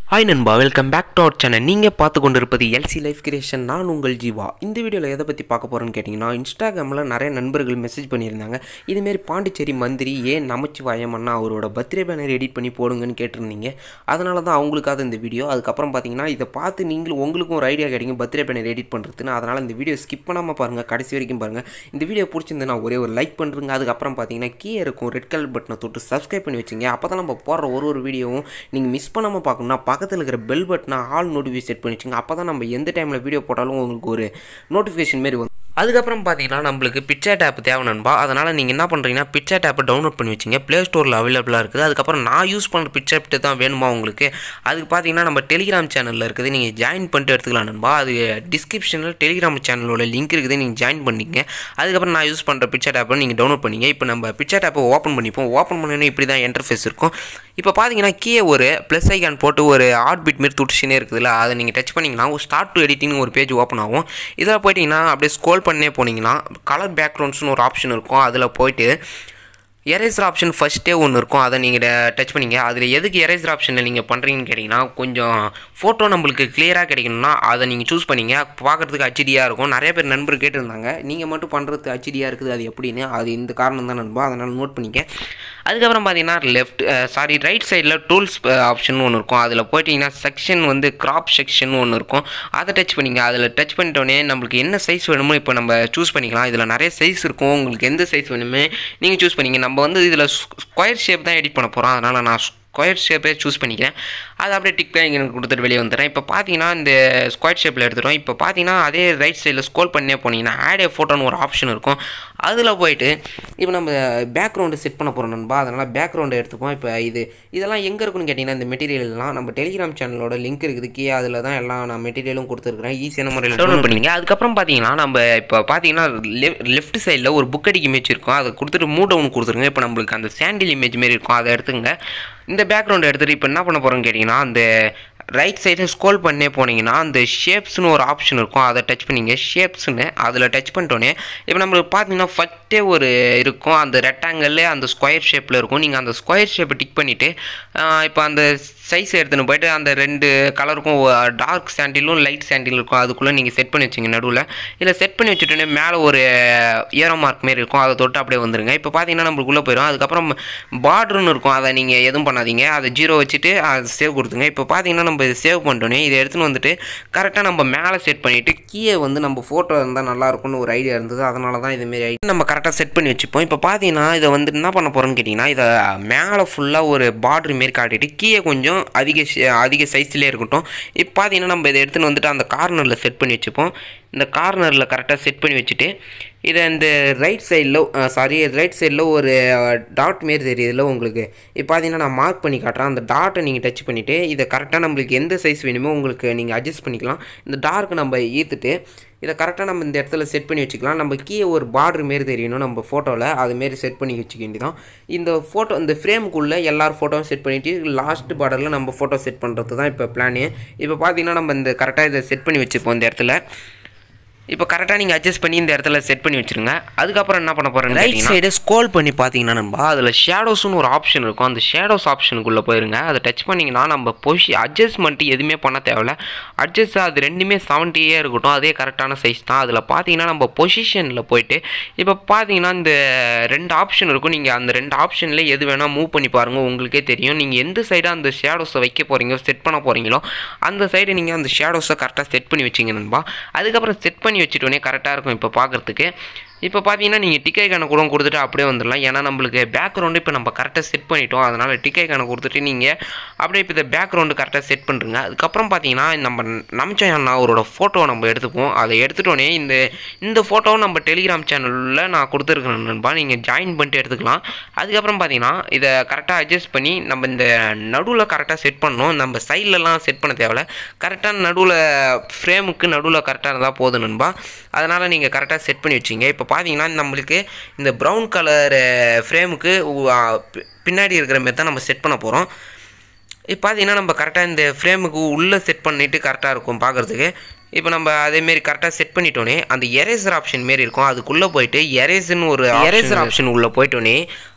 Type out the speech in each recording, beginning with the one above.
Hi நண்பா welcome back to our channel நீங்கள் பார்த்து கொண்டு இருப்பது எல்சி லைஃப் கிரியேஷன் நான் உங்கள் ஜீவா இந்த வீடியோவில் எதை பற்றி பார்க்க போகிறேன்னு கேட்டிங்கன்னா இன்ஸ்டாகிராமில் நிறைய நண்பர்கள் மெசேஜ் பண்ணியிருந்தாங்க இதுமாரி பாண்டிச்சேரி மந்திரி ஏன் நமச்சிவாயம் அண்ணா அவரோட பர்த்டே பேனர் எடிட் பண்ணி போடுங்கன்னு கேட்டிருந்தீங்க அதனால தான் அவங்களுக்காக இந்த வீடியோ அதுக்கப்புறம் பார்த்தீங்கன்னா இதை பார்த்து நீங்களும் உங்களுக்கும் ஒரு ஐடியா கிடைக்கும் பர்த்டே பேனர் எடிட் பண்ணுறதுன்னு அதனால் இந்த வீடியோ ஸ்கிப் பண்ணாமல் பாருங்கள் கடைசி வரைக்கும் பாருங்கள் இந்த வீடியோ பிடிச்சிருந்தா ஒரே ஒரு லைக் பண்ணுறங்க அதுக்கப்புறம் பார்த்தீங்கன்னா கீழே இருக்கும் ரெட் கலர் பட்டனை தொட்டு சப்ஸ்கிரைப் பண்ணி வச்சுங்க அப்போ தான் நம்ம போடுற ஒரு ஒரு வீடியோவும் நீங்கள் மிஸ் பண்ணாமல் பார்க்கணும்னா பக்கத்தில் இருக்கிற பெல் பட்டனை ஆல் நோட்டிஃபிகேஷன் செட் பண்ணி வச்சுங்க அப்போ தான் நம்ம எந்த டைமில் வீடியோ போட்டாலும் உங்களுக்கு ஒரு நோட்டிஃபிகேஷன் மாரி வரும் அதுக்கப்புறம் பார்த்தீங்கன்னா நம்மளுக்கு பிக்சர் ஆப் தேவை நண்பா அதனால் நீங்கள் என்ன பண்ணுறீங்கன்னா பிக்சர் ஆப்பை டவுன்லோட் பண்ணி வச்சிங்க ப்ளே ஸ்டோரில் அவைலபிளாக இருக்குது அதுக்கப்புறம் நான் யூஸ் பண்ணுற பிக்சர் ஆப் தான் வேணுமா உங்களுக்கு அதுக்கு பார்த்தீங்கன்னா நம்ம டெலிகிராம் சேனலில் இருக்குது நீங்கள் ஜாயின் பண்ணிட்டு எடுத்துக்கலாம் நண்பா அது டிஸ்கிரிப்ஷனில் டெலிகிராம் சேனலோட லிங்க் இருக்குது நீங்கள் ஜாயின் பண்ணிக்கங்க அதுக்கப்புறம் நான் யூஸ் பண்ணுற பிக்சர் ஆப்பை நீங்கள் டவுன்லோட் பண்ணிங்க இப்போ நம்ம பிக்சர் ஆப்பை ஓப்பன் பண்ணிப்போம் ஓப்பன் பண்ணணும் இப்படி தான் இன்டர்ஃபேஸ் இருக்கும் இப்போ பார்த்தீங்கன்னா கீழே ஒரு ப்ளஸ் ஐக்கான் போட்டு ஒரு ஆர்ட் பிட் மாரி துடிச்சுனே இருக்குதுல்ல அதை நீங்கள் டச் பண்ணிங்கன்னா ஒரு ஸ்டார்ட் டு எடிட்டிங் ஒரு பேஜ் ஓப்பன் ஆகும் இதில் போயிட்டீங்கன்னா அப்படியே ஸ்க்ரோல் பண்ணே போனீங்கன்னா கலர் பேக்ரவுண்ட்ஸ்னு ஒரு ஆப்ஷன் இருக்கும் அதில் போயிட்டு எரேசர் ஆப்ஷன் ஃபஸ்ட்டே ஒன்று இருக்கும் அதை நீங்கள் டச் பண்ணிங்க அதில் எதுக்கு எரேசர் ஆப்ஷனில் நீங்கள் பண்ணுறீங்கன்னு கேட்டிங்கன்னா கொஞ்சம் ஃபோட்டோ நம்மளுக்கு கிளியராக கிடைக்கணும்னா அதை நீங்கள் சூஸ் பண்ணிங்க பார்க்குறதுக்கு ஹச்டியாக இருக்கும் நிறைய பேர் நண்பர் கேட்டிருந்தாங்க நீங்கள் மட்டும் பண்ணுறதுக்கு ஹச்டியாக இருக்குது அது எப்படின்னு அது இந்த காரணம் தான் நண்பா அதனால் நோட் பண்ணிக்க அதுக்கப்புறம் பார்த்தீங்கன்னா லெஃப்ட் சாரி ரைட் சைடில் டூல்ஸ் ஆப்ஷன் ஒன்று இருக்கும் அதில் போயிட்டீங்கன்னா செக்ஷன் வந்து கிராப் செக்ஷன் ஒன்று இருக்கும் அதை டச் பண்ணிங்க அதில் டச் பண்ணிட்டோன்னே நம்மளுக்கு என்ன சைஸ் வேணுமோ இப்போ நம்ம சூஸ் பண்ணிக்கலாம் இதில் நிறைய சைஸ் இருக்கும் உங்களுக்கு எந்த சைஸ் வேணுமே நீங்கள் சூஸ் பண்ணிங்க நம்ம வந்து இதில் ஸ்கொயர் ஷேப் தான் எடிட் பண்ண போகிறோம் அதனால் நான் ஸ்கொயர் ஷேப்பே சூஸ் பண்ணிக்கிறேன் அது அப்படியே டிக் பண்ணி எனக்கு கொடுத்துட்டு வெளியே வந்துடுறேன் இப்போ பார்த்தீங்கன்னா இந்த ஸ்கொயர் ஷேப்பில் எடுத்துட்டோம் இப்போ பார்த்தீங்கன்னா அதே ரைட் சைடில் ஸ்க்ரோல் பண்ணே போனீங்கன்னா ஆட் ஏ ஃபோட்டோன்னு ஒரு ஆப்ஷன் இருக்கும் அதில் போயிட்டு இப்போ நம்ம பேக்ரவுண்டு செட் பண்ண போகிறோம் நண்பா அதனால் பேக்ரவுண்டை எடுத்துப்போம் இப்போ இது இதெல்லாம் எங்கே இருக்குன்னு கேட்டிங்கன்னா இந்த மெட்டீரியல்லாம் நம்ம டெலிகிராம் சேனலோட லிங்க் இருக்குது கீழே அதில் தான் எல்லாம் நான் மெட்டீரியலும் கொடுத்துருக்குறேன் ஈஸியான முறையில் டவுன்லோட் பண்ணிங்க அதுக்கப்புறம் பார்த்தீங்கன்னா நம்ம இப்போ பார்த்தீங்கன்னா லெஃப்ட் சைடில் ஒரு புக் அடிக் இமேஜ் இருக்கும் அதை கொடுத்துட்டு மூ டவுன் கொடுத்துருங்க இப்போ நம்மளுக்கு அந்த சாண்டில் இமேஜ் மாரி இருக்கும் அதை எடுத்துங்க இந்த பேக்ரவுண்ட் எடுத்துகிட்டு இப்போ என்ன பண்ண போகிறோன்னு கேட்டிங்கன்னா அந்த ரைட் சைடு ஸ்க்ரோல் பண்ணே போனீங்கன்னா அந்த ஷேப்ஸ்னு ஒரு ஆப்ஷன் இருக்கும் அதை டச் பண்ணிங்க ஷேப்ஸ்னு அதில் டச் பண்ணிட்டோன்னே இப்போ நம்மளுக்கு பார்த்தீங்கன்னா ஃபஸ்ட்டே ஒரு இருக்கும் அந்த ரெக்டாங்கிள் அந்த ஸ்கொயர் ஷேப்பில் இருக்கும் நீங்கள் அந்த ஸ்கொயர் ஷேப்பை டிக் பண்ணிவிட்டு இப்போ அந்த சைஸ் எடுத்துன்னு போயிட்டு அந்த ரெண்டு கலருக்கும் டார்க் சாண்டிலும் லைட் சாண்டிலும் இருக்கும் அதுக்குள்ளே நீங்கள் செட் பண்ணி வச்சிங்க நடுவில் இதில் செட் பண்ணி வச்சுட்டோன்னே மேலே ஒரு ஏரோ மார்க் மாரி இருக்கும் அதை தொட்டு அப்படியே வந்துருங்க இப்போ பார்த்தீங்கன்னா நம்மளுக்குள்ளே போயிடும் அதுக்கப்புறம் பார்டர்னு இருக்கும் அதை நீங்கள் எதுவும் பண்ணாதீங்க அதை ஜீரோ வச்சுட்டு அதை சேவ் கொடுத்துங்க இப்போ பார்த்தீங்கன்னா நம்ம இதை சேவ் பண்ணிட்டோன்னே இதை எடுத்துன்னு வந்துட்டு கரெக்டாக நம்ம மேலே செட் பண்ணிவிட்டு கீழே வந்து நம்ம ஃபோட்டோ இருந்தால் நல்லாயிருக்கும்னு ஒரு ஐடியா இருந்தது அதனால தான் இதுமாரி ஐடியா நம்ம கரெக்டாக செட் பண்ணி வச்சுப்போம் இப்போ பார்த்தீங்கன்னா இதை வந்து என்ன பண்ண போகிறோன்னு கேட்டிங்கன்னா இதை மேலே ஃபுல்லாக ஒரு பார்டர் மாரி காட்டிட்டு கீழே கொஞ்சம் அதிக அதிக சைஸ்லேயே இருக்கட்டும் இப்போ பார்த்தீங்கன்னா நம்ம இதை எடுத்துன்னு வந்துட்டு அந்த கார்னரில் செட் பண்ணி வச்சுப்போம் இந்த கார்னரில் கரெக்டாக செட் பண்ணி வச்சுட்டு இதை இந்த ரைட் சைடில் சாரி ரைட் சைடில் ஒரு டாட் மாரி தெரியுதுல உங்களுக்கு இப்போ பார்த்தீங்கன்னா நான் மார்க் பண்ணி காட்டுறேன் அந்த டாட்டை நீங்கள் டச் பண்ணிவிட்டு இதை கரெக்டாக நம்மளுக்கு எந்த சைஸ் வேணுமோ உங்களுக்கு நீங்கள் அட்ஜஸ்ட் பண்ணிக்கலாம் இந்த டார்க்கு நம்ம ஈர்த்துட்டு இதை கரெக்டாக நம்ம இந்த இடத்துல செட் பண்ணி வச்சுக்கலாம் நம்ம கீழே ஒரு பார்டர் மாரி தெரியணும் நம்ம ஃபோட்டோவில் அதுமாரி செட் பண்ணி வச்சுக்க வேண்டியதான் இந்த ஃபோட்டோ இந்த ஃப்ரேமுக்குள்ளே எல்லார் ஃபோட்டோவும் செட் பண்ணிவிட்டு லாஸ்ட் பார்டரில் நம்ம ஃபோட்டோ செட் பண்ணுறது தான் இப்போ பிளானு இப்போ பார்த்தீங்கன்னா நம்ம இந்த கரெக்டாக இதை செட் பண்ணி வச்சுப்போம் இந்த இடத்துல இப்போ கரெக்டாக நீங்கள் அட்ஜஸ்ட் பண்ணி இந்த இடத்துல செட் பண்ணி வச்சுருங்க அதுக்கப்புறம் என்ன பண்ண போகிறேன் ரைட் சைடு ஸ்க்ரோல் பண்ணி பார்த்தீங்கன்னா நம்ம அதில் ஷேடோஸ்னு ஒரு ஆப்ஷன் இருக்கும் அந்த ஷேடோஸ் ஆப்ஷனுக்குள்ளே போயிருங்க அதை டச் பண்ணிங்கன்னா நம்ம பொஷி அட்ஜஸ்ட்மெண்ட் எதுவுமே பண்ண தேவையில்ல அட்ஜஸ்ட் அது ரெண்டுமே செவன்ட்டியே இருக்கட்டும் அதே கரெக்டான சைஸ் தான் அதில் பார்த்தீங்கன்னா நம்ம பொசிஷனில் போயிட்டு இப்போ பார்த்தீங்கன்னா இந்த ரெண்டு ஆப்ஷன் இருக்கும் நீங்கள் அந்த ரெண்டு ஆப்ஷனில் எது வேணால் மூவ் பண்ணி பாருங்கள் உங்களுக்கே தெரியும் நீங்கள் எந்த சைடாக அந்த ஷேடோஸை வைக்க போகிறீங்க செட் பண்ண போகிறீங்களோ அந்த சைடு நீங்கள் அந்த ஷேடோஸை கரெக்டாக செட் பண்ணி வச்சிங்க நண்பா அதுக்கப்புறம் செட் பண்ணி வச்சுட்டோன்னே கரெக்டாக இருக்கும் இப்போ பார்க்குறதுக்கு இப்போ பார்த்தீங்கன்னா நீங்கள் டிக்கை கணக்கு கூட கொடுத்துட்டு அப்படியே வந்துடலாம் ஏன்னா நம்மளுக்கு பேக்ரவுண்டு இப்போ நம்ம கரெக்டாக செட் பண்ணிட்டோம் அதனால் டிக்கை கணக்கு கொடுத்துட்டு நீங்கள் அப்படியே இப்போ இந்த பேக்ரவுண்டு கரெக்டாக செட் பண்ணுறங்க அதுக்கப்புறம் பார்த்தீங்கன்னா நம்ம நமச்சா அண்ணா அவரோட ஃபோட்டோ நம்ம எடுத்துப்போம் அதை எடுத்துட்டோன்னே இந்த இந்த ஃபோட்டோவை நம்ம டெலிகிராம் சேனலில் நான் கொடுத்துருக்கேன் நண்பா நீங்கள் ஜாயின் பண்ணிட்டு எடுத்துக்கலாம் அதுக்கப்புறம் பார்த்தீங்கன்னா இதை கரெக்டாக அட்ஜஸ்ட் பண்ணி நம்ம இந்த நடுவில் கரெக்டாக செட் பண்ணணும் நம்ம சைட்லலாம் செட் பண்ண தேவையில்ல கரெக்டாக நடுவில் ஃப்ரேமுக்கு நடுவில் கரெக்டாக இருந்தால் போதும் நண்பா அதனால் நீங்கள் கரெக்டாக செட் பண்ணி வச்சிங்க இப்போ பார்த்தீங்கன்னா நம்மளுக்கு இந்த ப்ரௌன் கலர் ஃப்ரேமுக்கு பின்னாடி இருக்கிற மாரி தான் நம்ம செட் பண்ண போகிறோம் இப்போ பார்த்தீங்கன்னா நம்ம கரெக்டாக இந்த ஃப்ரேமுக்கு உள்ளே செட் பண்ணிவிட்டு கரெக்டாக இருக்கும் பார்க்குறதுக்கு இப்போ நம்ம அதேமாரி கரெக்டாக செட் பண்ணிட்டோன்னே அந்த எரேசர் ஆப்ஷன் மாரி இருக்கும் அதுக்குள்ளே போயிட்டு எரேசர்னு ஒரு எரேசர் ஆப்ஷன் உள்ளே போயிட்டோன்னே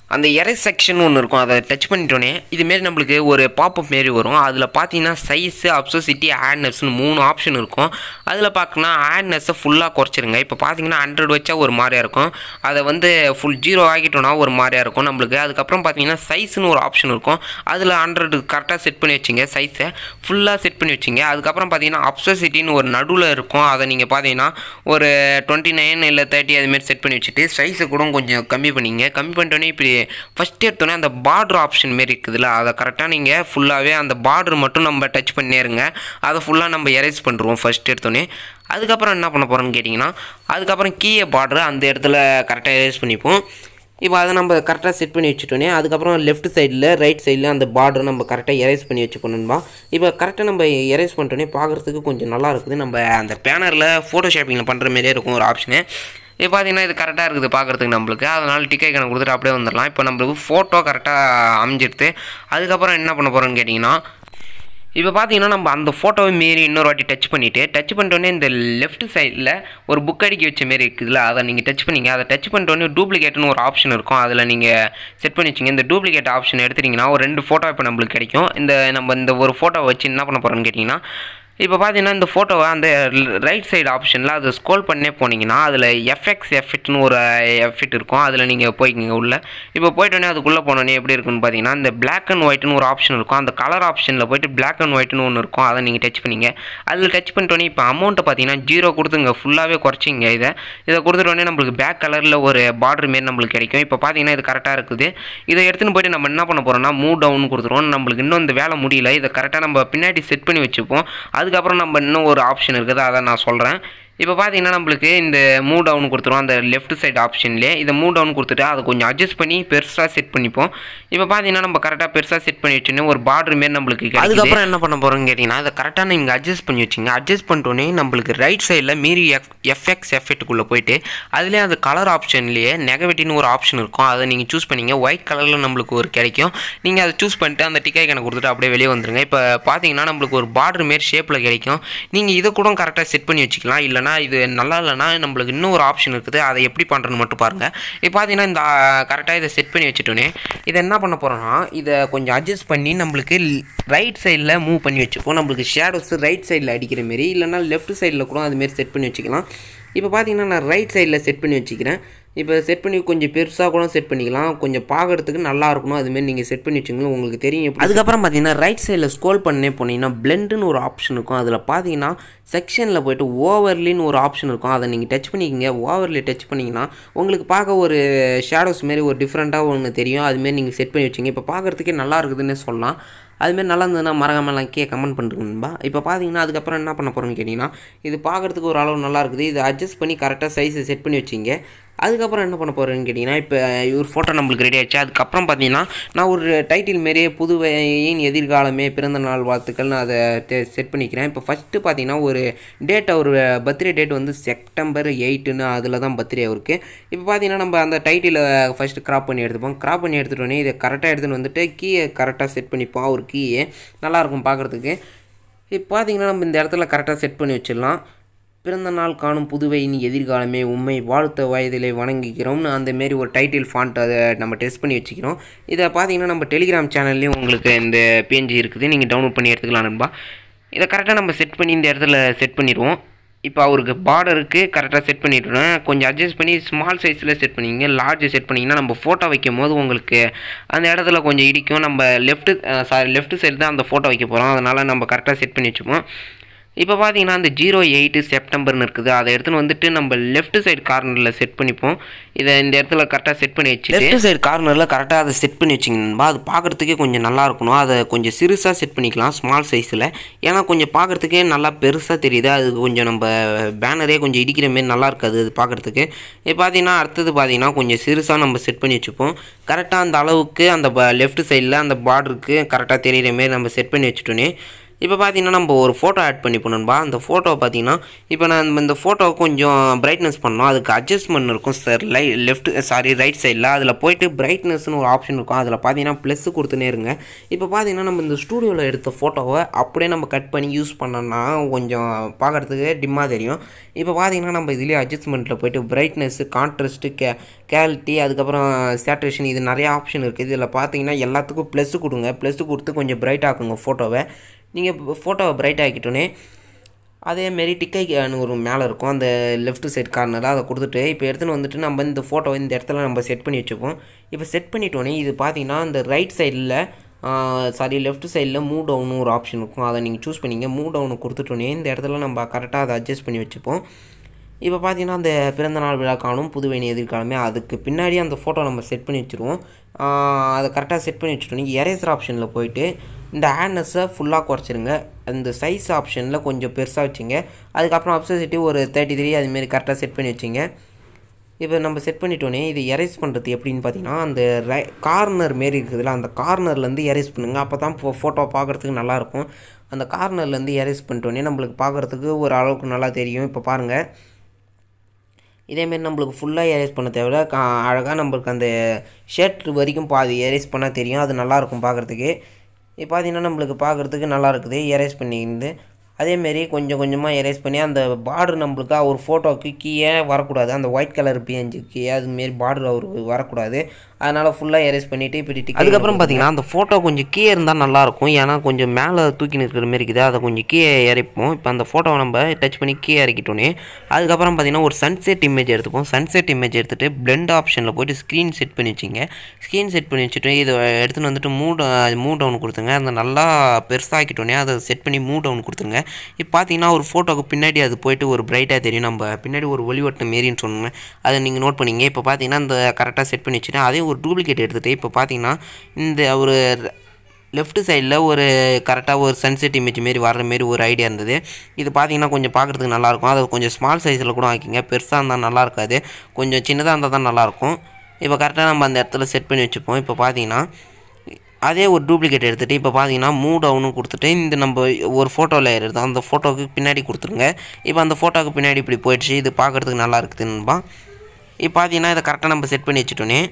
அந்த எரேஸ் செக்ஷன் ஒன்று இருக்கும் அதை டச் பண்ணிட்டோன்னே இதுமாரி நம்மளுக்கு ஒரு பாப்பப் மாரி வரும் அதில் பார்த்தீங்கன்னா சைஸு அப்சோசிட்டி ஆட்னஸ்னு மூணு ஆப்ஷன் இருக்கும் அதில் பார்க்கணும் ஆட்னஸை ஃபுல்லாக குறைச்சிருங்க இப்போ பார்த்தீங்கன்னா ஹண்ட்ரட் வச்சா ஒரு மாதிரியா இருக்கும் அதை வந்து ஃபுல் ஜீரோ ஆகிட்டோன்னா ஒரு மாதிரியா இருக்கும் நம்மளுக்கு அதுக்கப்புறம் பார்த்தீங்கன்னா சைஸ்னு ஒரு ஆப்ஷன் இருக்கும் அதில் ஹண்ட்ரட் கரெக்டாக செட் பண்ணி வச்சிங்க சைஸை ஃபுல்லாக செட் பண்ணி வச்சிங்க அதுக்கப்புறம் பார்த்தீங்கன்னா அப்சோசிட்டின்னு ஒரு நடுவில் இருக்கும் அதை நீங்கள் பார்த்தீங்கன்னா ஒரு டுவெண்ட்டி நைன் இல்லை தேர்ட்டி அதுமாரி செட் பண்ணி வச்சுட்டு சைஸை கூட கொஞ்சம் கம்மி பண்ணிங்க கம்மி பண்ணிட்டோன்னே இப்படி ஃபஸ்ட் எடுத்தோன்னே அந்த பார்டர் ஆப்ஷன் மாரி இருக்குதுல்ல அதை கரெக்டாக நீங்கள் ஃபுல்லாகவே அந்த பார்டர் மட்டும் நம்ம டச் பண்ணே இருங்க அதை ஃபுல்லாக நம்ம எரேஸ் பண்ணுறோம் ஃபஸ்ட் எடுத்தோன்னே அதுக்கப்புறம் என்ன பண்ண போகிறோம்னு கேட்டிங்கன்னா அதுக்கப்புறம் கீயை பார்டர் அந்த இடத்துல கரெக்டாக எரேஸ் பண்ணிப்போம் இப்போ அதை நம்ம கரெக்டாக செட் பண்ணி வச்சுட்டோன்னே அதுக்கப்புறம் லெஃப்ட் சைடில் ரைட் சைடில் அந்த பார்டர் நம்ம கரெக்டாக எரேஸ் பண்ணி வச்சுக்கணும்பா இப்போ கரெக்டாக நம்ம எரேஸ் பண்ணிட்டோன்னே பார்க்குறதுக்கு கொஞ்சம் நல்லா இருக்குது நம்ம அந்த பேனரில் ஃபோட்டோ ஷாப்பிங்கில் பண்ணுற மாதிரியே இருக்கும் ஒரு ஆப்ஷனு இப்போ பார்த்தீங்கன்னா இது கரெக்டாக இருக்குது பார்க்குறதுக்கு நம்மளுக்கு அதனால் டிக்கெட் கணக்கு கொடுத்துட்டு அப்படியே வந்துடலாம் இப்போ நம்மளுக்கு ஃபோட்டோ கரெக்டாக அமைஞ்சிருது அதுக்கப்புறம் என்ன பண்ண போகிறோன்னு கேட்டிங்கன்னா இப்போ பார்த்தீங்கன்னா நம்ம அந்த ஃபோட்டோவை மீறி இன்னொரு வாட்டி டச் பண்ணிவிட்டு டச் பண்ணிட்டோன்னே இந்த லெஃப்ட் சைடில் ஒரு புக் அடிக்கி வச்ச மாரி இருக்குதுல்ல அதை நீங்கள் டச் பண்ணிங்க அதை டச் பண்ணிட்டோன்னே டூப்ளிகேட்னு ஒரு ஆப்ஷன் இருக்கும் அதில் நீங்கள் செட் பண்ணி வச்சிங்க இந்த டூப்ளிகேட் ஆப்ஷன் எடுத்துட்டிங்கன்னா ஒரு ரெண்டு ஃபோட்டோ இப்போ நம்மளுக்கு கிடைக்கும் இந்த நம்ம இந்த ஒரு ஃபோட்டோ வச்சு என்ன பண்ண போகிறோம்னு கேட்டிங்கன்னா இப்போ பார்த்தீங்கன்னா இந்த ஃபோட்டோவை அந்த ரைட் சைடு ஆப்ஷனில் அதை ஸ்க்ரோல் பண்ணே போனீங்கன்னா அதில் எஃப்எக்ஸ் எஃபெக்ட்னு ஒரு எஃபெக்ட் இருக்கும் அதில் நீங்கள் போய்க்கிங்க உள்ளே இப்போ போயிட்டோன்னே அதுக்குள்ளே போனோன்னே எப்படி இருக்குன்னு பார்த்தீங்கன்னா இந்த பிளாக் அண்ட் ஒயிட்னு ஒரு ஆப்ஷன் இருக்கும் அந்த கலர் ஆப்ஷனில் போயிட்டு பிளாக் அண்ட் ஒயிட்னு ஒன்று இருக்கும் அதை நீங்கள் டச் பண்ணிங்க அதில் டச் பண்ணிட்டோன்னே இப்போ அமௌண்ட்டை பார்த்தீங்கன்னா ஜீரோ கொடுத்துங்க ஃபுல்லாகவே குறைச்சிங்க இதை இதை கொடுத்துட்டோன்னே நம்மளுக்கு பேக் கலரில் ஒரு பார்டர் மாரி நம்மளுக்கு கிடைக்கும் இப்போ பார்த்தீங்கன்னா இது கரெக்டாக இருக்குது இதை எடுத்துன்னு போயிட்டு நம்ம என்ன பண்ண போகிறோம்னா மூவ் டவுன் கொடுத்துருவோம் நம்மளுக்கு இன்னும் இந்த வேலை முடியல இதை கரெக்டாக நம்ம பின்னாடி செட் பண்ணி வச்சுப்போம் அதுக்கப்புறம் நம்ம இன்னும் ஒரு ஆப்ஷன் இருக்குது அதை நான் சொல்கிறேன் இப்போ பார்த்தீங்கன்னா நம்மளுக்கு இந்த மூவ் டவுன் கொடுத்துருவோம் அந்த லெஃப்ட் சைடு ஆப்ஷன்லேயே இதை மூவ் டவுன் கொடுத்துட்டு அதை கொஞ்சம் அட்ஜஸ்ட் பண்ணி பெருசாக செட் பண்ணிப்போம் இப்போ பார்த்தீங்கன்னா நம்ம கரெக்டாக பெருசாக செட் பண்ணி வச்சோன்னே ஒரு பார்டர் மாரி நம்மளுக்கு கிடைக்குது. அதுக்கப்புறம் என்ன பண்ண போகிறோம்னு கேட்டிங்கன்னா அதை கரெக்டாக நீங்கள் அட்ஜஸ்ட் பண்ணி வச்சிங்க அட்ஜஸ்ட் பண்ணிட்டோன்னே நம்மளுக்கு ரைட் சைடில் மீறி எஃப் எஃப்எக்ஸ் எஃபெக்ட்டுக்குள்ளே போயிட்டு அதுலேயே அந்த கலர் ஆப்ஷன்லேயே நெகட்டிவ்னு ஒரு ஆப்ஷன் இருக்கும் அதை நீங்கள் சூஸ் பண்ணிங்க ஒயிட் கலரில் நம்மளுக்கு ஒரு கிடைக்கும் நீங்கள் அதை சூஸ் பண்ணிட்டு அந்த டிக்கெட் கணக்கு கொடுத்துட்டு அப்படியே வெளியே வந்துருங்க இப்போ பார்த்தீங்கன்னா நம்மளுக்கு ஒரு பார்டர் மாரி ஷேப்பில் கிடைக்கும் நீங்கள் இதை கூட கரெக்டாக செட் பண்ணி வச்சுக்கலாம் இல்லைனா இது நல்லா இல்லைனா நம்மளுக்கு இன்னும் ஒரு ஆப்ஷன் இருக்குது அதை எப்படி பண்ணுறதுன்னு மட்டும் பாருங்கள் இப்போ பார்த்தீங்கன்னா இந்த கரெக்டாக இதை செட் பண்ணி வச்சுட்டோன்னே இதை என்ன பண்ண போகிறோன்னா இதை கொஞ்சம் அட்ஜஸ்ட் பண்ணி நம்மளுக்கு ரைட் சைடில் மூவ் பண்ணி வச்சுப்போம் நம்மளுக்கு ஷேடோஸ் ரைட் சைடில் அடிக்கிற மாரி இல்லைனா லெஃப்ட் சைடில் கூட அதுமாரி செட் பண்ணி வச்சுக்கலாம் இப்போ பார்த்தீங்கன்னா நான் ரைட் சைடில் செட் பண்ணி வச்சுக்கிறேன் இப்போ செட் பண்ணி கொஞ்சம் பெருசாக கூட செட் பண்ணிக்கலாம் கொஞ்சம் பார்க்கறதுக்கு நல்லா இருக்கணும் அதுமாரி நீங்கள் செட் பண்ணி வச்சுங்களேன் உங்களுக்கு தெரியும் எப்படி அதுக்கப்புறம் பார்த்தீங்கன்னா ரைட் சைடில் ஸ்க்ரோல் பண்ணே போனீங்கன்னா பிளெண்டுன்னு ஒரு ஆப்ஷன் இருக்கும் அதில் பார்த்தீங்கன்னா செக்ஷனில் போயிட்டு ஓவர்லின்னு ஒரு ஆப்ஷன் இருக்கும் அதை நீங்கள் டச் பண்ணிக்கிங்க ஓவர்லி டச் பண்ணிங்கன்னா உங்களுக்கு பார்க்க ஒரு ஷேடோஸ் மாரி ஒரு டிஃப்ரெண்ட்டாக ஒன்று தெரியும் அதுமாரி நீங்கள் செட் பண்ணி வச்சிங்க இப்போ பார்க்குறதுக்கே நல்லா இருக்குதுன்னு சொல்லலாம் அதுமாரி நல்லா இருந்ததுன்னா மறக்காமலாம் கே கமெண்ட் பண்ணுறீங்கன்பா இப்போ பார்த்தீங்கன்னா அதுக்கப்புறம் என்ன பண்ண போகிறோன்னு கேட்டிங்கன்னா இது பார்க்குறதுக்கு ஒரு அளவு நல்லா இருக்குது இதை அட்ஜஸ்ட் பண்ணி கரெக்டாக சைஸை செட் பண்ணி வச்சிங்க அதுக்கப்புறம் என்ன பண்ண போகிறேன்னு கேட்டிங்கன்னா இப்போ ஒரு ஃபோட்டோ நம்மளுக்கு ரெடி ஆச்சு அதுக்கப்புறம் பார்த்தீங்கன்னா நான் ஒரு டைட்டில் மாரியே புதுவையின் எதிர்காலமே பிறந்த நாள் வாழ்த்துக்கள்னு அதை செட் பண்ணிக்கிறேன் இப்போ ஃபஸ்ட்டு பார்த்தீங்கன்னா ஒரு டேட் அவர் பர்த்டே டேட் வந்து செப்டம்பர் எயிட்டுன்னு அதில் தான் பர்த்டே அவருக்கு இப்போ பார்த்தீங்கன்னா நம்ம அந்த டைட்டிலை ஃபஸ்ட்டு கிராப் பண்ணி எடுத்துப்போம் கிராப் பண்ணி எடுத்துட்டோன்னே இதை கரெக்டாக எடுத்துகிட்டு வந்துட்டு கீயை கரெக்டாக செட் பண்ணிப்போம் அவர் கீயே நல்லாயிருக்கும் பார்க்குறதுக்கு இப்போ பார்த்தீங்கன்னா நம்ம இந்த இடத்துல கரெக்டாக செட் பண்ணி வச்சிடலாம் பிறந்த நாள் காணும் புதுவையின் எதிர்காலமே உண்மை வாழ்த்த வயதிலே வணங்குகிறோம்னு அந்த மாரி ஒரு டைட்டில் ஃபாண்ட் அதை நம்ம டெஸ்ட் பண்ணி வச்சுக்கிறோம் இதை பார்த்தீங்கன்னா நம்ம டெலிகிராம் சேனல்லையும் உங்களுக்கு இந்த பேஜ் இருக்குது நீங்கள் டவுன்லோட் பண்ணி எடுத்துக்கலாம் நண்பா இதை கரெக்டாக நம்ம செட் பண்ணி இந்த இடத்துல செட் பண்ணிடுவோம் இப்போ அவருக்கு பார்டருக்கு கரெக்டாக செட் பண்ணிட்டுருவேன் கொஞ்சம் அட்ஜஸ்ட் பண்ணி ஸ்மால் சைஸில் செட் பண்ணிங்க லார்ஜ் செட் பண்ணிங்கன்னா நம்ம ஃபோட்டோ வைக்கும் போது உங்களுக்கு அந்த இடத்துல கொஞ்சம் இடிக்கும் நம்ம லெஃப்ட்டு சாரி லெஃப்ட் சைடு தான் அந்த ஃபோட்டோ வைக்க போகிறோம் அதனால் நம்ம கரெக்டாக செட் பண்ணி வச்சுப்போம் இப்போ பார்த்தீங்கன்னா அந்த ஜீரோ எயிட்டு செப்டம்பர்னு இருக்குது அதை எடுத்துன்னு வந்துட்டு நம்ம லெஃப்ட் சைடு கார்னரில் செட் பண்ணிப்போம் இதை இந்த இடத்துல கரெக்டாக செட் பண்ணி வச்சு லெஃப்ட் சைடு கார்னரில் கரெக்டாக அதை செட் பண்ணி வச்சிங்கன்பா அது பார்க்குறதுக்கே கொஞ்சம் நல்லா இருக்கணும் அதை கொஞ்சம் சிறுசாக செட் பண்ணிக்கலாம் ஸ்மால் சைஸில் ஏன்னா கொஞ்சம் பார்க்குறதுக்கே நல்லா பெருசாக தெரியுது அது கொஞ்சம் நம்ம பேனரே கொஞ்சம் இடிக்கிற மாரி நல்லா இருக்காது அது பார்க்குறதுக்கு இப்போ பார்த்தீங்கன்னா அடுத்தது பார்த்தீங்கன்னா கொஞ்சம் சிறுசாக நம்ம செட் பண்ணி வச்சுப்போம் கரெக்டாக அந்த அளவுக்கு அந்த லெஃப்ட் சைடில் அந்த பார்டருக்கு கரெக்டாக தெரியிற மாரி நம்ம செட் பண்ணி வச்சுட்டோன்னே இப்போ பார்த்தீங்கன்னா நம்ம ஒரு ஃபோட்டோ ஆட் பண்ணி போனோம்பா அந்த ஃபோட்டோ பார்த்தீங்கன்னா இப்போ நான் இந்த ஃபோட்டோவை கொஞ்சம் பிரைட்னஸ் பண்ணோம் அதுக்கு அட்ஜஸ்ட்மெண்ட் இருக்கும் சார் லை லெஃப்ட் சாரி ரைட் சைடில் அதில் போயிட்டு பிரைட்னஸ்னு ஒரு ஆப்ஷன் இருக்கும் அதில் பார்த்தீங்கன்னா ப்ளஸ் கொடுத்துனே இருங்க இப்போ பார்த்தீங்கன்னா நம்ம இந்த ஸ்டூடியோவில் எடுத்த ஃபோட்டோவை அப்படியே நம்ம கட் பண்ணி யூஸ் பண்ணோம்னா கொஞ்சம் பார்க்குறதுக்கு டிம்மாக தெரியும் இப்போ பார்த்தீங்கன்னா நம்ம இதுலேயே அட்ஜஸ்ட்மெண்ட்டில் போயிட்டு பிரைட்னஸ்ஸு கான்ட்ராஸ்ட்டு கே கேலிட்டி அதுக்கப்புறம் சேட்ரேஷன் இது நிறைய ஆப்ஷன் இருக்குது இதில் பார்த்தீங்கன்னா எல்லாத்துக்கும் ப்ளஸ் கொடுங்க ப்ளஸ் கொடுத்து கொஞ்சம் பிரைட் ஆக்குங்க ஃபோட்டோவை நீங்கள் ஃபோட்டோவை பிரைட் ஆக்கிட்டோன்னே அதேமாரி டிக்கைக்கான ஒரு மேலே இருக்கும் அந்த லெஃப்ட் சைட் கார்னரில் அதை கொடுத்துட்டு இப்போ எடுத்துன்னு வந்துட்டு நம்ம இந்த ஃபோட்டோவை இந்த இடத்துல நம்ம செட் பண்ணி வச்சுப்போம் இப்போ செட் பண்ணிட்டோன்னே இது பார்த்தீங்கன்னா இந்த ரைட் சைடில் சாரி லெஃப்ட் சைடில் மூவ் டவுன் ஒரு ஆப்ஷன் இருக்கும் அதை நீங்கள் சூஸ் பண்ணிங்க மூவ் டவுனை கொடுத்துட்டோன்னே இந்த இடத்துல நம்ம கரெக்டாக அதை அட்ஜஸ்ட் பண்ணி வச்சுப்போம் இப்போ பார்த்தீங்கன்னா அந்த பிறந்தநாள் விழா காணும் புதுவெனி எதிர்காலமே அதுக்கு பின்னாடி அந்த ஃபோட்டோ நம்ம செட் பண்ணி வச்சுருவோம் அதை கரெக்டாக செட் பண்ணி வச்சுட்டோம் நீங்கள் எரேசர் ஆப்ஷனில் போயிட்டு இந்த ஹேண்ட்னஸை ஃபுல்லாக குறைச்சிருங்க அந்த சைஸ் ஆப்ஷனில் கொஞ்சம் பெருசாக வச்சுங்க அதுக்கப்புறம் அப்சசிட்டி ஒரு தேர்ட்டி த்ரீ அதுமாரி கரெக்டாக செட் பண்ணி வச்சிங்க இப்போ நம்ம செட் பண்ணிட்டோன்னே இது எரேஸ் பண்ணுறது எப்படின்னு பார்த்தீங்கன்னா அந்த ரை கார்னர் மாரி இருக்குதுல்ல அந்த கார்னர்லேருந்து எரேஸ் பண்ணுங்கள் அப்போ தான் ஃபோ ஃபோட்டோ பார்க்குறதுக்கு நல்லாயிருக்கும் அந்த கார்னர்லேருந்து எரேஸ் பண்ணிட்டோன்னே நம்மளுக்கு பார்க்குறதுக்கு ஒரு அளவுக்கு நல்லா தெரியும் இப்போ பாருங்கள் இதேமாரி நம்மளுக்கு ஃபுல்லாக எரேஸ் பண்ண தேவையில்ல கா அழகாக நம்மளுக்கு அந்த ஷர்ட் வரைக்கும் பாதி எரேஸ் பண்ணால் தெரியும் அது நல்லாயிருக்கும் பார்க்குறதுக்கு இப்போ பார்த்தீங்கன்னா நம்மளுக்கு பார்க்குறதுக்கு நல்லா இருக்குது எரேஸ் பண்ணியிருந்து அதேமாரி கொஞ்சம் கொஞ்சமாக எரேஸ் பண்ணி அந்த பார்டர் நம்மளுக்கு ஒரு ஃபோட்டோவுக்கு கீழே வரக்கூடாது அந்த ஒயிட் கலர் பேஞ்சுக்கு அதுமாரி பார்டர் அவர் வரக்கூடாது அதனால் ஃபுல்லாக எரேஸ் பண்ணிவிட்டு இப்படி டிக் அதுக்கப்புறம் பார்த்தீங்கன்னா அந்த ஃபோட்டோ கொஞ்சம் கீழே இருந்தால் நல்லாயிருக்கும் ஏன்னா கொஞ்சம் மேலே தூக்கி நிற்கிற மாரி இருக்குது அதை கொஞ்சம் கீழே இறைப்போம் இப்போ அந்த ஃபோட்டோவை நம்ம டச் பண்ணி கீழே இறக்கிட்டோன்னே அதுக்கப்புறம் பார்த்தீங்கன்னா ஒரு சன்செட் இமேஜ் எடுத்துப்போம் சன்செட் இமேஜ் எடுத்துகிட்டு பிளெண்ட் ஆப்ஷனில் போய்ட்டு ஸ்க்ரீன் செட் பண்ணி வச்சிங்க ஸ்க்ரீன் செட் பண்ணி வச்சுட்டு இதை எடுத்துன்னு வந்துட்டு மூ மூ டவுன் கொடுத்துங்க அந்த நல்லா பெருசாக்கிட்டோன்னே அதை செட் பண்ணி மூ டவுன் கொடுத்துருங்க இப்போ பார்த்தீங்கன்னா ஒரு ஃபோட்டோக்கு பின்னாடி அது போயிட்டு ஒரு பிரைட்டாக தெரியும் நம்ம பின்னாடி ஒரு ஒளிவட்டம் மாரின்னு சொன்னோம் அதை நீங்கள் நோட் பண்ணிங்க இப்போ பார்த்தீங்கன்னா இந்த கரெக்டாக செட் பண்ணி வச்சுட்டு அதே ஒரு டூப்ளிகேட் எடுத்துகிட்டு இப்போ பார்த்தீங்கன்னா இந்த ஒரு லெஃப்ட் சைடில் ஒரு கரெக்டாக ஒரு சன்செட் இமேஜ் மாரி வர்ற மாரி ஒரு ஐடியா இருந்தது இது பார்த்தீங்கன்னா கொஞ்சம் பார்க்குறதுக்கு நல்லாயிருக்கும் அதை கொஞ்சம் ஸ்மால் சைஸில் கூட ஆக்கிங்க பெருசாக இருந்தால் நல்லா இருக்காது கொஞ்சம் சின்னதாக இருந்தால் தான் நல்லாயிருக்கும் இப்போ கரெக்டாக நம்ம அந்த இடத்துல செட் பண்ணி வச்சுப்போம் இப்போ பார்த்தீங்கன்னா அதே ஒரு டூப்ளிகேட் எடுத்துகிட்டு இப்போ பார்த்தீங்கன்னா மூ டவுனும் கொடுத்துட்டு இந்த நம்ம ஒரு ஃபோட்டோ லேயர் எடுத்தோம் அந்த ஃபோட்டோவுக்கு பின்னாடி கொடுத்துருங்க இப்போ அந்த ஃபோட்டோவுக்கு பின்னாடி இப்படி போயிடுச்சு இது பார்க்குறதுக்கு நல்லா இருக்குதுன்பா இப்போ பார்த்தீங்கன்னா இதை கரெக்டாக நம்ம செட் பண்ணி வச்சுட்டோன்னே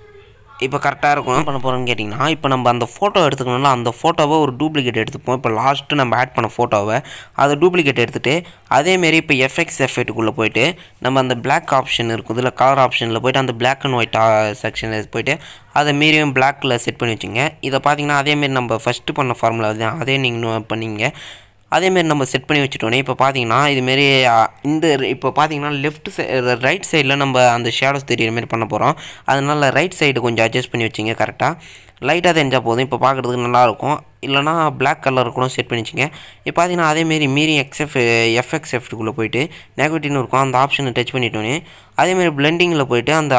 இப்போ கரெக்டாக இருக்கும் என்ன பண்ண போகிறோம்னு கேட்டிங்கன்னா இப்போ நம்ம அந்த ஃபோட்டோ எடுத்துக்கணும்ல அந்த ஃபோட்டோவை ஒரு டூப்ளிகேட் எடுத்துப்போம் இப்போ லாஸ்ட்டு நம்ம ஆட் பண்ண ஃபோட்டோவை அதை டூப்ளிகேட் எடுத்துகிட்டு அதேமாரி இப்போ எஃப்எக்ஸ் எஃபெக்ட்டுக்குள்ளே போயிட்டு நம்ம அந்த பிளாக் ஆப்ஷன் இருக்கும் இதில் கலர் ஆப்ஷனில் போயிட்டு அந்த பிளாக் அண்ட் ஒயிட் செக்ஷனில் போயிட்டு அதை மீறியும் பிளாக்கில் செட் பண்ணி வச்சுங்க இதை பார்த்தீங்கன்னா அதேமாரி நம்ம ஃபஸ்ட்டு பண்ண ஃபார்முலா தான் அதே நீங்கள் பண்ணிங்க அதேமாரி நம்ம செட் பண்ணி வச்சுட்டோன்னே இப்போ பார்த்தீங்கன்னா இதுமாரி இந்த இப்போ பார்த்தீங்கன்னா லெஃப்ட் சை ரைட் சைடில் நம்ம அந்த ஷேடோஸ் தெரியிற மாதிரி பண்ண போகிறோம் அதனால் ரைட் சைடு கொஞ்சம் அட்ஜஸ்ட் பண்ணி வச்சிங்க கரெக்டாக லைட்டாக தெரிஞ்சால் போதும் இப்போ பார்க்குறதுக்கு நல்லாயிருக்கும் இல்லைனா பிளாக் கலர் கூட செட் பண்ணி வச்சுங்க இப்போ பார்த்தீங்கன்னா அதேமாரி மீறி எக்ஸ்எஃப் எஃப்எக்ஸ் எஃப்ட்டுக்குள்ளே போயிட்டு நெகட்டிவ்னு இருக்கும் அந்த ஆப்ஷனை டச் பண்ணிட்டோன்னே அதேமாரி பிளெண்டிங்கில் போயிட்டு அந்த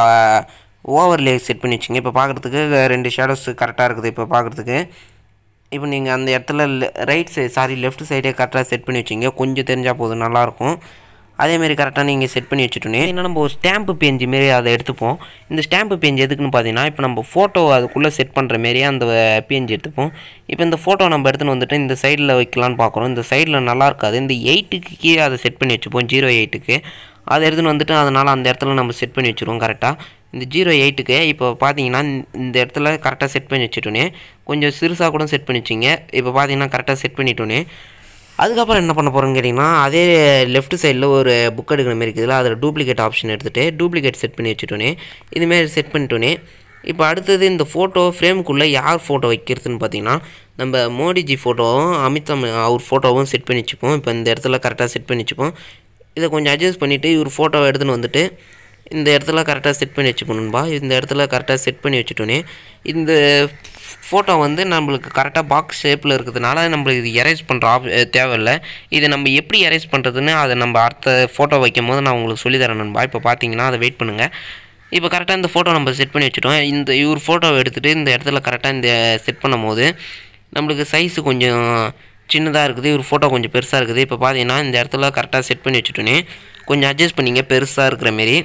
ஓவர்லே செட் பண்ணி வச்சுங்க இப்போ பார்க்குறதுக்கு ரெண்டு ஷேடோஸ் கரெக்டாக இருக்குது இப்போ பார்க்குறதுக்கு இப்போ நீங்கள் அந்த இடத்துல ரைட் சைடு சாரி லெஃப்ட் சைடே கரெக்டாக செட் பண்ணி வச்சிங்க கொஞ்சம் தெரிஞ்சால் போதும் நல்லாயிருக்கும் அதேமாரி கரெக்டாக நீங்கள் செட் பண்ணி வச்சுட்டோன்னே என்ன நம்ம ஒரு ஸ்டாம்பு பேஞ்சு மாரி அதை எடுத்துப்போம் இந்த ஸ்டாம்பு பேஞ்சு எதுக்குன்னு பார்த்தீங்கன்னா இப்போ நம்ம ஃபோட்டோ அதுக்குள்ளே செட் பண்ணுற மாரியே அந்த பேஞ்சு எடுத்துப்போம் இப்போ இந்த ஃபோட்டோ நம்ம எடுத்துன்னு வந்துட்டு இந்த சைடில் வைக்கலான்னு பார்க்குறோம் இந்த சைடில் நல்லா இருக்காது இந்த எயிட்டுக்கு கீழே அதை செட் பண்ணி வச்சுப்போம் ஜீரோ எயிட்டுக்கு அதை எடுத்துன்னு வந்துட்டு அதனால் அந்த இடத்துல நம்ம செட் பண்ணி வச்சுருவோம் கரெக்டாக இந்த ஜீரோ எயிட்டுக்கு இப்போ பார்த்தீங்கன்னா இந்த இடத்துல கரெக்டாக செட் பண்ணி வச்சுட்டோன்னே கொஞ்சம் சிறுசாக கூட செட் பண்ணி வச்சிங்க இப்போ பார்த்தீங்கன்னா கரெக்டாக செட் பண்ணிட்டோன்னே அதுக்கப்புறம் என்ன பண்ண போகிறோன்னு கேட்டிங்கன்னா அதே லெஃப்ட் சைடில் ஒரு புக் எடுக்கிற மாதிரி இருக்குதுல்ல அதில் டூப்ளிகேட் ஆப்ஷன் எடுத்துகிட்டு டூப்ளிகேட் செட் பண்ணி வச்சுட்டோன்னே இதுமாரி செட் பண்ணிட்டோன்னே இப்போ அடுத்தது இந்த ஃபோட்டோ ஃப்ரேமுக்குள்ளே யார் ஃபோட்டோ வைக்கிறதுன்னு பார்த்தீங்கன்னா நம்ம மோடிஜி ஃபோட்டோவும் அமித்ஷா அவர் ஃபோட்டோவும் செட் பண்ணி வச்சுப்போம் இப்போ இந்த இடத்துல கரெக்டாக செட் பண்ணி வச்சுப்போம் இதை கொஞ்சம் அட்ஜஸ்ட் பண்ணிவிட்டு இவர் ஃபோட்டோவை எடுத்துன்னு வந்துட்டு இந்த இடத்துல கரெக்டாக செட் பண்ணி வச்சுக்கணும்பா இந்த இடத்துல கரெக்டாக செட் பண்ணி வச்சுட்டோன்னே இந்த ஃபோட்டோ வந்து நம்மளுக்கு கரெக்டாக பாக்ஸ் ஷேப்பில் இருக்கிறதுனால நம்மளுக்கு இது எரேஸ் பண்ணுற ஆப் தேவையில்லை இதை நம்ம எப்படி எரேஸ் பண்ணுறதுன்னு அதை நம்ம அடுத்த ஃபோட்டோ வைக்கும் போது நான் உங்களுக்கு சொல்லித்தரேன் நண்பா இப்போ பார்த்தீங்கன்னா அதை வெயிட் பண்ணுங்கள் இப்போ கரெக்டாக இந்த ஃபோட்டோ நம்ம செட் பண்ணி வச்சுட்டோம் இந்த இவர் ஃபோட்டோவை எடுத்துகிட்டு இந்த இடத்துல கரெக்டாக இந்த செட் பண்ணும் போது நம்மளுக்கு சைஸு கொஞ்சம் சின்னதாக இருக்குது இவர் ஃபோட்டோ கொஞ்சம் பெருசாக இருக்குது இப்போ பார்த்தீங்கன்னா இந்த இடத்துல கரெக்டாக செட் பண்ணி வச்சுட்டோன்னே கொஞ்சம் அட்ஜஸ்ட் பண்ணிங்க பெருசாக இருக்கிற மாரி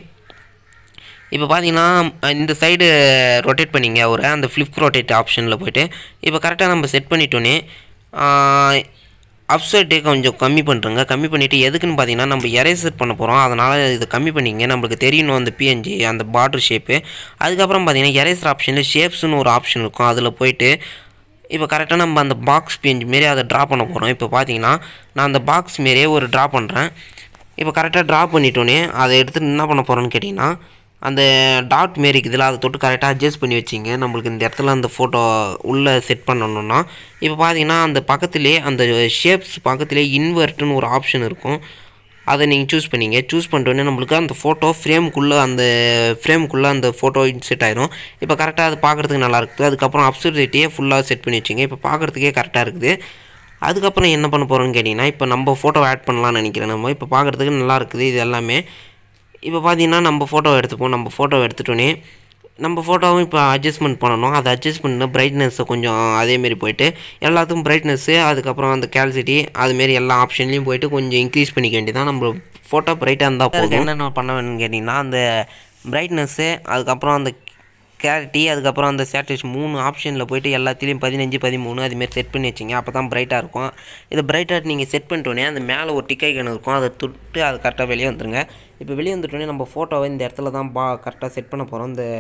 இப்போ பார்த்தீங்கன்னா இந்த சைடு ரொட்டேட் பண்ணிங்க அவரை அந்த ஃப்ளிப் ரொட்டேட் ஆப்ஷனில் போய்ட்டு இப்போ கரெக்டாக நம்ம செட் பண்ணிட்டோன்னே அப்சைட்டே கொஞ்சம் கம்மி பண்ணுறங்க கம்மி பண்ணிவிட்டு எதுக்குன்னு பார்த்தீங்கன்னா நம்ம எரேசர் பண்ண போகிறோம் அதனால் இதை கம்மி பண்ணிங்க நம்மளுக்கு தெரியணும் அந்த பிஎன்ஜி அந்த பார்டர் ஷேப்பு அதுக்கப்புறம் பார்த்தீங்கன்னா எரேசர் ஆப்ஷனில் ஷேப்ஸ்னு ஒரு ஆப்ஷன் இருக்கும் அதில் போயிட்டு இப்போ கரெக்டாக நம்ம அந்த பாக்ஸ் பிஎன்ஜி மாரி அதை ட்ரா பண்ண போகிறோம் இப்போ பார்த்தீங்கன்னா நான் அந்த பாக்ஸ் மாரியே ஒரு ட்ரா பண்ணுறேன் இப்போ கரெக்டாக ட்ரா பண்ணிட்டோன்னே அதை எடுத்துட்டு என்ன பண்ண போகிறோன்னு கேட்டிங்கன்னா அந்த டாட் மாரி இருக்குதுல அதை தொட்டு கரெக்டாக அட்ஜஸ்ட் பண்ணி வச்சிங்க நம்மளுக்கு இந்த இடத்துல அந்த ஃபோட்டோ உள்ளே செட் பண்ணணும்னா இப்போ பார்த்தீங்கன்னா அந்த பக்கத்துலேயே அந்த ஷேப்ஸ் பக்கத்துலேயே இன்வெர்ட்னு ஒரு ஆப்ஷன் இருக்கும் அதை நீங்கள் சூஸ் பண்ணிங்க சூஸ் பண்ணிட்டோன்னே நம்மளுக்கு அந்த ஃபோட்டோ ஃப்ரேமுக்குள்ளே அந்த ஃப்ரேமுக்குள்ளே அந்த ஃபோட்டோ செட் ஆயிரும் இப்போ கரெக்டாக அது பார்க்குறதுக்கு நல்லா இருக்குது அதுக்கப்புறம் அப்சர்டிட்டியே ஃபுல்லாக செட் பண்ணி வச்சிங்க இப்போ பார்க்குறதுக்கே கரெக்டாக இருக்குது அதுக்கப்புறம் என்ன பண்ண போகிறோன்னு கேட்டிங்கன்னா இப்போ நம்ம ஃபோட்டோ ஆட் பண்ணலாம்னு நினைக்கிறேன் நம்ம இப்போ பார்க்குறதுக்கு நல்லா இருக்குது இது எல்லாமே இப்போ பார்த்தீங்கன்னா நம்ம ஃபோட்டோ எடுத்துப்போம் நம்ம ஃபோட்டோ எடுத்துட்டோன்னே நம்ம ஃபோட்டோவும் இப்போ அட்ஜஸ்ட்மெண்ட் பண்ணணும் அதை அட்ஜஸ்ட் பண்ண பிரைட்னஸை கொஞ்சம் அதேமாரி போயிட்டு எல்லாத்துக்கும் பிரைட்னஸ்ஸு அதுக்கப்புறம் அந்த கேல்சிட்டி அதுமாரி எல்லா ஆப்ஷன்லேயும் போயிட்டு கொஞ்சம் இன்க்ரீஸ் பண்ணிக்க வேண்டியதான் நம்ம ஃபோட்டோ பிரைட்டாக இருந்தால் போதும் என்னென்ன பண்ண வேணும்னு கேட்டிங்கன்னா அந்த பிரைட்னஸ்ஸு அதுக்கப்புறம் அந்த கிளாரிட்டி அதுக்கப்புறம் அந்த சேட்டலைட் மூணு ஆப்ஷனில் போயிட்டு எல்லாத்துலேயும் பதினஞ்சு பதிமூணு அதுமாரி செட் பண்ணி வச்சிங்க அப்போ தான் பிரைட்டாக இருக்கும் இதை பிரைட்டாக நீங்கள் செட் பண்ணிட்டோன்னே அந்த மேலே ஒரு டிக்கை கணக்கு இருக்கும் அதை தொட்டு அது கரெக்டாக வெளியே வந்துருங்க இப்போ வெளியே வந்துட்டோன்னே நம்ம ஃபோட்டோவை இந்த இடத்துல தான் பா கரெக்டாக செட் பண்ண போகிறோம் இந்த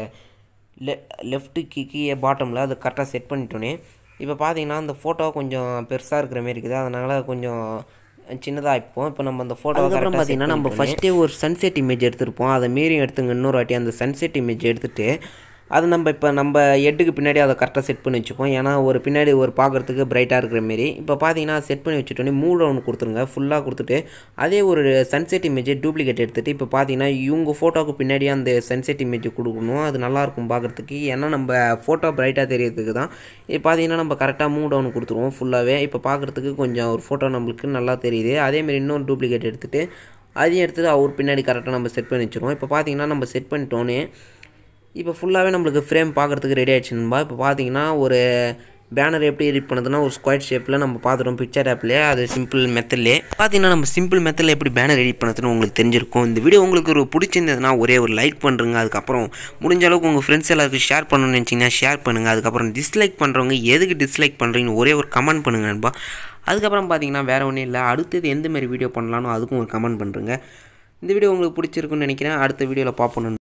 லெ லெஃப்ட்டு கீழே பாட்டமில் அதை கரெக்டாக செட் பண்ணிட்டோன்னே இப்போ பார்த்தீங்கன்னா அந்த ஃபோட்டோ கொஞ்சம் பெருசாக இருக்கிற மாரி இருக்குது அதனால் கொஞ்சம் சின்னதாக ஆகிப்போம் இப்போ நம்ம அந்த ஃபோட்டோ அப்புறம் பார்த்தீங்கன்னா நம்ம ஃபஸ்ட்டே ஒரு சன்செட் இமேஜ் எடுத்திருப்போம் அதை மாரி எடுத்துங்க இன்னொரு வாட்டி அந்த சன்செட் இமேஜ் எடுத்துகிட்டு அது நம்ம இப்போ நம்ம ஹெட்டுக்கு பின்னாடி அதை கரெக்டாக செட் பண்ணி வச்சுப்போம் ஏன்னா ஒரு பின்னாடி ஒரு பார்க்குறதுக்கு பிரைட்டாக இருக்கிற மாரி இப்போ பார்த்தீங்கன்னா செட் பண்ணி வச்சுட்டோன்னே மூ டவுன் கொடுத்துருங்க ஃபுல்லாக கொடுத்துட்டு அதே ஒரு சன்செட் இமேஜை டூப்ளிகேட் எடுத்துகிட்டு இப்போ பார்த்தீங்கன்னா இவங்க ஃபோட்டோவுக்கு பின்னாடி அந்த சன்செட் இமேஜ் கொடுக்கணும் அது நல்லாயிருக்கும் பார்க்குறதுக்கு ஏன்னா நம்ம ஃபோட்டோ பிரைட்டாக தெரியறதுக்கு தான் இப்போ பார்த்தீங்கன்னா நம்ம கரெக்டாக மூ டவுன் கொடுத்துருவோம் ஃபுல்லாகவே இப்போ பார்க்குறதுக்கு கொஞ்சம் ஒரு ஃபோட்டோ நம்மளுக்கு நல்லா தெரியுது அதேமாரி இன்னொரு டூப்ளிகேட் எடுத்துகிட்டு அதையும் எடுத்துகிட்டு அவர் பின்னாடி கரெக்டாக நம்ம செட் பண்ணி வச்சுருவோம் இப்போ பார்த்தீங்கன்னா நம்ம செட் பண்ணிட்டோன்னே இப்போ ஃபுல்லாகவே நம்மளுக்கு ஃப்ரேம் பார்க்குறதுக்கு ரெடி ஆகிடுச்சுன்பா இப்போ பார்த்தீங்கன்னா ஒரு பேனர் எப்படி எடிட் பண்ணுறதுனா ஒரு ஸ்கொயர் ஷேப்பில் நம்ம பார்த்துட்டோம் பிக்சர் ஆப்லேயே அது சிம்பிள் மெத்தட்லேயே பார்த்தீங்கன்னா நம்ம சிம்பிள் மெத்தடில் எப்படி பேனர் எடிட் பண்ணுறதுன்னு உங்களுக்கு தெரிஞ்சிருக்கும் இந்த வீடியோ உங்களுக்கு ஒரு பிடிச்சிருந்ததுன்னா ஒரே ஒரு லைக் பண்ணுறங்க அதுக்கப்புறம் முடிஞ்ச அளவுக்கு உங்கள் ஃப்ரெண்ட்ஸ் எல்லாருக்கும் ஷேர் பண்ணணும்னு நினச்சிங்கன்னா ஷேர் பண்ணுங்கள் அதுக்கப்புறம் டிஸ்லைக் பண்ணுறவங்க எதுக்கு டிஸ்லைக் பண்ணுறீங்கன்னு ஒரே ஒரு கமெண்ட் பண்ணுங்க நண்பா அதுக்கப்புறம் பார்த்தீங்கன்னா வேறு ஒன்றும் இல்லை அடுத்தது எந்த மாதிரி வீடியோ பண்ணலானோ அதுக்கும் ஒரு கமெண்ட் பண்ணுறங்க இந்த வீடியோ உங்களுக்கு பிடிச்சிருக்குன்னு நினைக்கிறேன் அடுத்த வீடியோவில் பார்ப்போம்